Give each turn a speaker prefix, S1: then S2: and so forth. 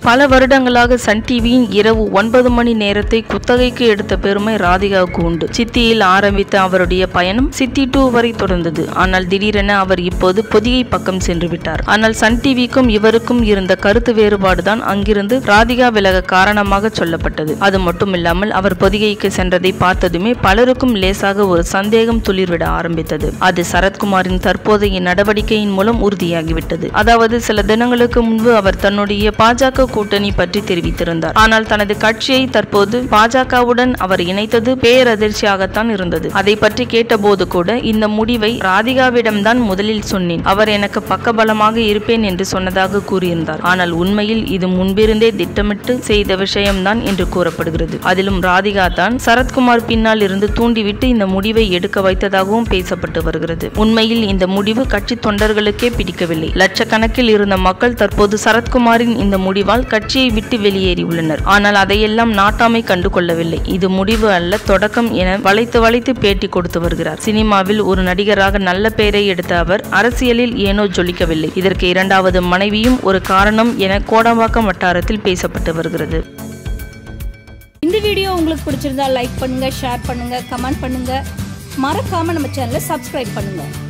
S1: பல வருடங்களாக சன் டிவியின் இரவு ஒன்பது மணி நேரத்தை குத்தகைக்கு எடுத்த பெருமை ராதிகாவுக்கு உண்டு சித்தியில் ஆரம்பித்த அவருடைய பயணம் சித்தி டூ வரை தொடர்ந்தது ஆனால் திடீரென அவர் இப்போது பொதிகை பக்கம் சென்று விட்டார் ஆனால் சன் டிவிக்கும் இவருக்கும் இருந்த கருத்து வேறுபாடுதான் அங்கிருந்து ராதிகா விலக காரணமாக சொல்லப்பட்டது அது மட்டுமில்லாமல் அவர் பொதிகைக்கு சென்றதை பார்த்ததுமே பலருக்கும் லேசாக ஒரு சந்தேகம் துளிர்விட ஆரம்பித்தது அது சரத்குமாரின் தற்போதைய நடவடிக்கையின் மூலம் உறுதியாகிவிட்டது அதாவது சில தினங்களுக்கு முன்பு அவர் தன்னுடைய பாஜக கூட்டணி பற்றி தெரிவித்திருந்தார் ஆனால் தனது கட்சியை தற்போது பாஜகவுடன் அவர் இணைத்தது பேரதிர்ச்சியாகத்தான் இருந்தது அதை பற்றி கேட்டபோது கூட இந்த முடிவை ராதிகாவிடம்தான் முதலில் சொன்னேன் அவர் எனக்கு பக்கபலமாக இருப்பேன் என்று சொன்னதாக கூறியிருந்தார் ஆனால் உண்மையில் இது முன்பிருந்தே திட்டமிட்டு செய்த விஷயம்தான் என்று கூறப்படுகிறது அதிலும் ராதிகா தான் சரத்குமார் பின்னால் இருந்து தூண்டிவிட்டு இந்த முடிவை எடுக்க வைத்ததாகவும் பேசப்பட்டு வருகிறது உண்மையில் இந்த முடிவு கட்சி தொண்டர்களுக்கே பிடிக்கவில்லை லட்சக்கணக்கில் இருந்த மக்கள் தற்போது சரத்குமாரின் இந்த முடிவால் கட்சியை விட்டு வெளியேறியுள்ளனர் ஆனால் அதையெல்லாம் நாட்டாமை கண்டு கொள்ளவில்லை இது முடிவு அல்ல தொடக்கம் என வளைத்து வளைத்து பேட்டி கொடுத்து வருகிறார் சினிமாவில் ஒரு நடிகராக நல்ல பெயரை எடுத்த அவர் அரசியலில் ஏனோ ஜொலிக்கவில்லை இதற்கு இரண்டாவது மனைவியும் ஒரு காரணம் என கோடம்பாக்கம் வட்டாரத்தில் பேசப்பட்டு வருகிறது
S2: இந்த வீடியோ உங்களுக்கு பிடிச்சிருந்தா லைக் பண்ணுங்க ஷேர் பண்ணுங்க கமெண்ட் பண்ணுங்க மறக்காம நம்ம சேனலை சப்ஸ்கிரைப் பண்ணுங்க